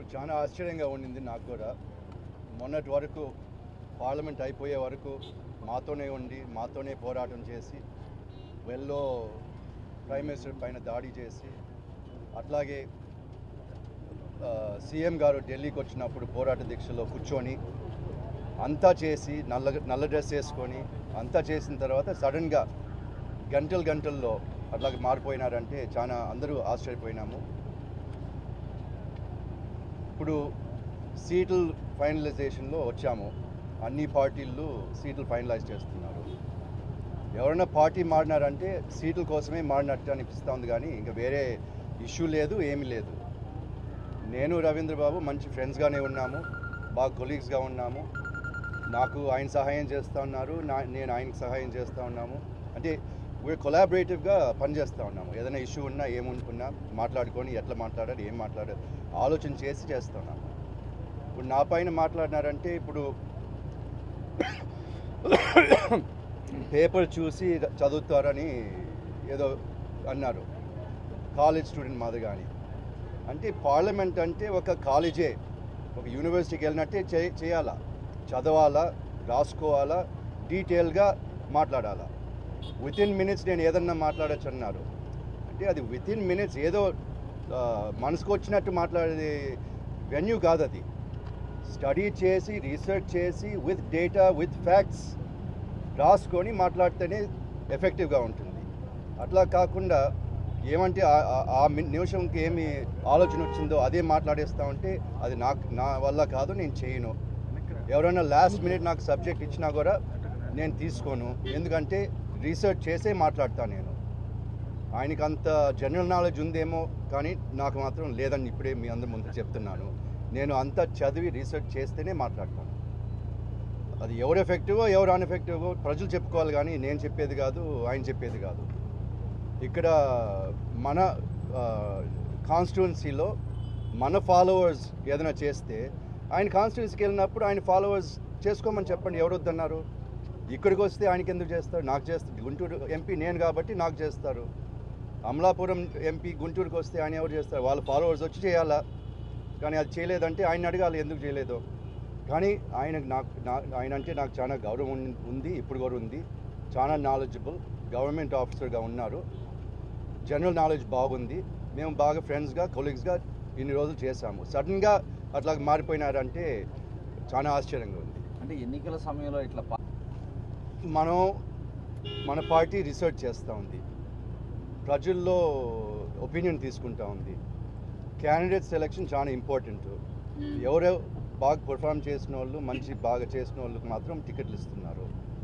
చాలా ఆశ్చర్యంగా ఉండింది నాకు కూడా మొన్నటి వరకు పార్లమెంట్ అయిపోయే వరకు మాతోనే ఉండి మాతోనే పోరాటం చేసి వెల్లో ప్రైమ్ మినిస్టర్ పైన దాడి చేసి అట్లాగే ఆ, సీఎం గారు ఢిల్లీకి వచ్చినప్పుడు పోరాట దీక్షలో కూర్చొని అంతా చేసి నల్ల నల్ల డ్రెస్ వేసుకొని అంతా చేసిన తర్వాత సడన్గా గంటలు గంటల్లో అట్లాగే మారిపోయినారంటే చాలా అందరూ ఆశ్చర్యపోయినాము ఇప్పుడు సీట్ల ఫైనలైజేషన్లో వచ్చాము అన్ని పార్టీలు సీట్లు ఫైనలైజ్ చేస్తున్నారు ఎవరైనా పార్టీ మారినారంటే సీట్ల కోసమే మారినట్టు అనిపిస్తుంది కానీ ఇంకా వేరే ఇష్యూ లేదు ఏమీ లేదు నేను రవీంద్ర బాబు మంచి ఫ్రెండ్స్గానే ఉన్నాము బాగా కొలీగ్స్గా ఉన్నాము నాకు ఆయన సహాయం చేస్తూ ఉన్నారు నా నేను ఆయనకు సహాయం చేస్తూ ఉన్నాము అంటే వీళ్ళు కొలాబరేటివ్గా పనిచేస్తూ ఉన్నాము ఏదైనా ఇష్యూ ఉన్నా ఏముంటున్నా మాట్లాడుకొని ఎట్లా మాట్లాడాలి ఏం మాట్లాడాలి ఆలోచన చేసి చేస్తున్నాము ఇప్పుడు నా పైన మాట్లాడినారంటే ఇప్పుడు పేపర్ చూసి చదువుతారని ఏదో అన్నారు కాలేజ్ స్టూడెంట్ మాది కానీ అంటే పార్లమెంట్ అంటే ఒక కాలేజే ఒక యూనివర్సిటీకి వెళ్ళినట్టే చే చేయాలా చదవాలా రాసుకోవాలా డీటెయిల్గా మాట్లాడాలా విత్ ఇన్ మినిట్స్ నేను ఏదన్నా మాట్లాడచ్చు అన్నారు అంటే అది విత్ ఇన్ మినిట్స్ ఏదో ఆ, మనసుకు వచ్చినట్టు మాట్లాడేది వెన్యూ కాదు అది స్టడీ చేసి రీసెర్చ్ చేసి విత్ డేటా విత్ ఫ్యాక్ట్స్ రాసుకొని మాట్లాడితేనే ఎఫెక్టివ్గా ఉంటుంది అట్లా కాకుండా ఏమంటే ఆ- ఆ- ఆ మి- నిమిషంకి ఏమి ఆలోచన వచ్చిందో అదే మాట్లాడేస్తా ఉంటే అది నాకు నా వల్ల కాదు నేను చేయను ఎవరైనా లాస్ట్ మినిట్ నాకు సబ్జెక్ట్ ఇచ్చినా కూడా నేను తీసుకోను ఎందుకంటే రీసెర్చ్ చేసే మాట్లాడతాను నేను ఆయనకి అంత జనరల్ నాలెడ్జ్ ఉందేమో కానీ నాకు మాత్రం లేదని ఇప్పుడే మీ అందరి ముందు చెప్తున్నాను నేను అంతా చదివి రీసెర్చ్ చేస్తేనే మాట్లాడతాను అది ఎవరు ఎఫెక్టివో ఎవరు అన్ఎఫెక్టివో ప్రజలు చెప్పుకోవాలి కానీ నేను చెప్పేది కాదు ఆయన చెప్పేది కాదు ఇక్కడ మన కాన్స్టిట్యున్సీలో మన ఫాలోవర్స్ ఏదైనా చేస్తే ఆయన కాన్స్టిట్యున్సీకి వెళ్ళినప్పుడు ఆయన ఫాలోవర్స్ చేసుకోమని చెప్పండి ఎవరు వద్దన్నారు ఇక్కడికి వస్తే ఆయనకి ఎందుకు చేస్తారు నాకు చేస్తారు గుంటూరు ఎంపీ నేను కాబట్టి నాకు చేస్తారు అమలాపురం ఎంపీ గుంటూరుకి వస్తే ఆయన ఎవరు చేస్తారు వాళ్ళ ఫాలోవర్స్ వచ్చి చేయాలా కానీ అది చేయలేదంటే ఆయన అడగాలి ఎందుకు చేయలేదో కానీ ఆయనకు నాకు నా- ఆయన అంటే నాకు చాలా గౌరవం ఉన్- ఉంది ఇప్పుడు కూడా ఉంది చాలా నాలెడ్జబుల్ గవర్నమెంట్ ఆఫీసర్గా ఉన్నారు జనరల్ నాలెడ్జ్ బాగుంది మేము బాగా ఫ్రెండ్స్గా కొలీగ్స్గా ఇన్ని రోజులు చేశాము సడన్గా అట్లా మారిపోయినారంటే చాలా ఆశ్చర్యంగా ఉంది అంటే ఎన్నికల సమయంలో ఇట్లా పా- మనం మన పార్టీ రీసెర్చ్ చేస్తూ ఉంది ప్రజల్లో ఒపీనియన్ తీసుకుంటా ఉంది క్యాండిడేట్ సెలెక్షన్ చాలా ఇంపార్టెంట్ ఎవరెవ బాగా పర్ఫామ్ చేసిన వాళ్ళు మంచి బాగా చేసిన వాళ్ళకి మాత్రం టికెట్లు ఇస్తున్నారు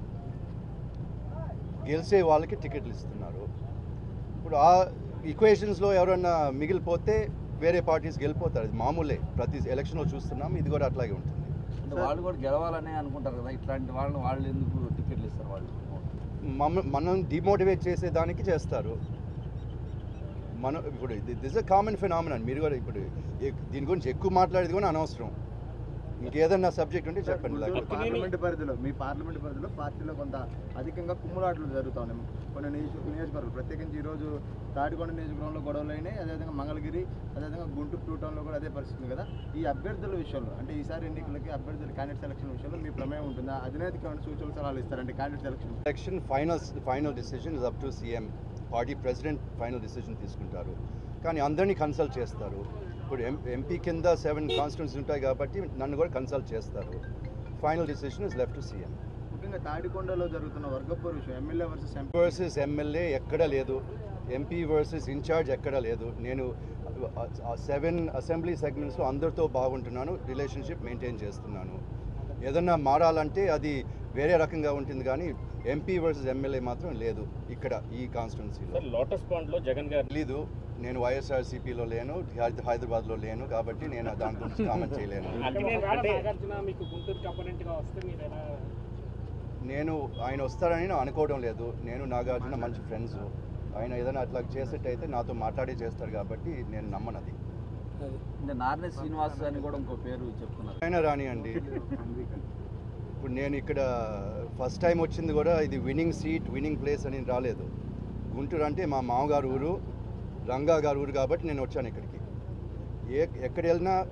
గెలిచే వాళ్ళకి టికెట్లు ఇస్తున్నారు ఇప్పుడు ఆ ఈక్వేషన్స్లో ఎవరన్నా మిగిలిపోతే వేరే పార్టీస్ గెలిపోతారు అది మామూలే ప్రతి ఎలక్షన్లో చూస్తున్నాం ఇది కూడా అట్లాగే ఉంటుంది అంటే వాళ్ళు కూడా గెలవాలనే అనుకుంటారు కదా ఇట్లాంటి వాళ్ళని వాళ్ళు ఎందుకు టికెట్లు ఇస్తారు వాళ్ళు మమ్మ మనం డిమోటివేట్ చేసేదానికి చేస్తారు మనం ఇప్పుడు దిస్ అ కామన్ ఫినామినన్ మీరు కూడా ఇప్పుడు ఎక్- దీని గురించి ఎక్కువ మాట్లాడేది కూడా అనవసరం ఇంకేదన్నా సబ్జెక్ట్ ఉంటే చెప్పండి గుంటూరు like- పార్లమెంట్ పరిధిలో మీ పార్లమెంట్ పరిధిలో పార్టీలో కొంత అధికంగా కుమ్ములాటలు జరుగుతా ఉన్నాయి కొన్ని నియోజక నియోజకవర్గాలు ప్రత్యేకించి ఈరోజు తాడికొండ నియోజకవర్గంలో గొడవలు అయినాయి అదేవిధంగా మంగళగిరి అదేవిధంగా గుంటూరు టూ టౌన్లో కూడా అదే పరిస్థితి ఉంది కదా ఈ అభ్యర్థుల విషయంలో అంటే ఈసారి ఎన్నికలకి అభ్యర్థుల క్యాండిడేట్ సెలక్షన్ విషయంలో మీ ప్రమేయం ఉంటుందా అధినేతకి ఏమైనా సూచనలు సలహాలు ఇస్తారంటే candidate selection election final final decision is up to CM party president final decision తీసుకుంటారు కానీ అందరినీ కన్సల్ట్ చేస్తారు ఇప్పుడు ఎం ఎంపీ కింద సెవెన్ కాన్స్టిట్యూన్సీ ఉంటాయి కాబట్టి నన్ను కూడా కన్సల్ట్ చేస్తారు final decision is left to CM ముఖ్యంగా తాడికొండలో జరుగుతున్న వర్గపోరు విషయం MLA versus MP versus MLA ఎక్కడ లేదు ఎంపీ వర్సెస్ ఇన్ఛార్జ్ ఎక్కడ లేదు నేను సెవెన్ అసెంబ్లీ సెగ్మెంట్స్లో అందరితో బాగుంటున్నాను రిలేషన్షిప్ మెయింటైన్ చేస్తున్నాను ఏదన్నా మారాలంటే అది వేరే రకంగా ఉంటుంది కానీ ఎంపీ వర్సెస్ ఎమ్మెల్యే మాత్రం లేదు ఇక్కడ ఈ కాన్స్టిట్యున్సీలో సార్ లోటస్ పాండ్లో జగన్ గారు తెలీదు నేను వైఎస్ఆర్సీపీలో లేను హై- హైదరాబాద్లో లేను కాబట్టి నేను దాని గురించి కామెంట్ చేయలేను అంటే ఒకవేళ అంటే నాగార్జున మీకు గుంటూరు కంపోనెంట్ గా వస్తే మీరు ఎలా నేను ఆయన వస్తారని నేను అనుకోవడం లేదు నేను నాగార్జున మంచి ఫ్రెండ్స్ ఆయన ఏదైనా అట్లా చేసేటైతే నాతో మాట్లాడే చేస్తారు కాబట్టి నేను నమ్మను అది అంటే నార్నే శ్రీనివాస్ అని కూడా ఇంకో పేరు చెప్తున్నారు ఆయన రానియండి ఇప్పుడు నేను ఇక్కడ ఫస్ట్ టైం వచ్చింది కూడా ఇది విన్నింగ్ సీట్ విన్నింగ్ ప్లేస్ అని రాలేదు గుంటూరు అంటే మా మామగారు ఊరు రంగా గారు ఊరు కాబట్టి నేను వచ్చాను ఇక్కడికి ఏ ఎక్కడ వెళ్ళినా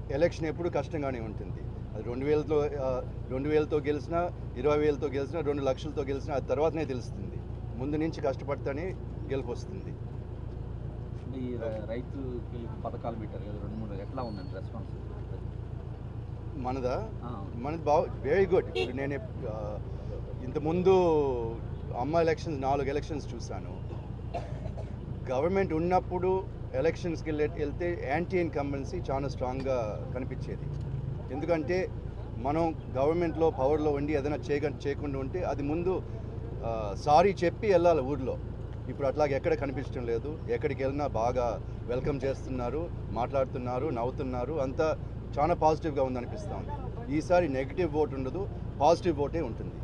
ఎలక్షన్ ఎప్పుడు కష్టంగానే ఉంటుంది అది రెండు వేలతో ఆ, రెండు వేలతో గెలిచినా ఇరవై వేలతో గెలిచినా రెండు లక్షలతో గెలిచినా అది తర్వాతనే తెలుస్తుంది ముందు నుంచి కష్టపడితేనే గెలుపు వస్తుంది అంటే ఈ రై- రైతు పథకాలు పెట్టారు కదా రెండు మూడు ఎట్లా ఉందండి రెస్పాన్స్ మనదా ఆ. మనది బాగా వెరీ గుడ్ ఇప్పుడు నేను ఎప్- ఆ, ఇంతకుముందు అమ్మ ఎలక్షన్స్ నాలుగు ఎలక్షన్స్ చూశాను గవర్నమెంట్ ఉన్నప్పుడు ఎలక్షన్స్కి వెళ్ళే వెళ్తే యాంటీ ఇన్కంబెన్సీ చాలా స్ట్రాంగ్గా కనిపించేది ఎందుకంటే మనం గవర్నమెంట్లో పవర్లో ఉండి ఏదైనా చేయక చేయకుండా ఉంటే అది ముందు సారీ చెప్పి వెళ్ళాలి ఊర్లో ఇప్పుడు అట్లాగే ఎక్కడ కనిపించడం లేదు ఎక్కడికి వెళ్ళినా బాగా వెల్కమ్ చేస్తున్నారు మాట్లాడుతున్నారు నవ్వుతున్నారు అంతా చాలా పాజిటివ్గా ఉందనిపిస్తూ ఉంది ఈసారి నెగిటివ్ ఓట్ ఉండదు పాజిటివ్ ఓటే ఉంటుంది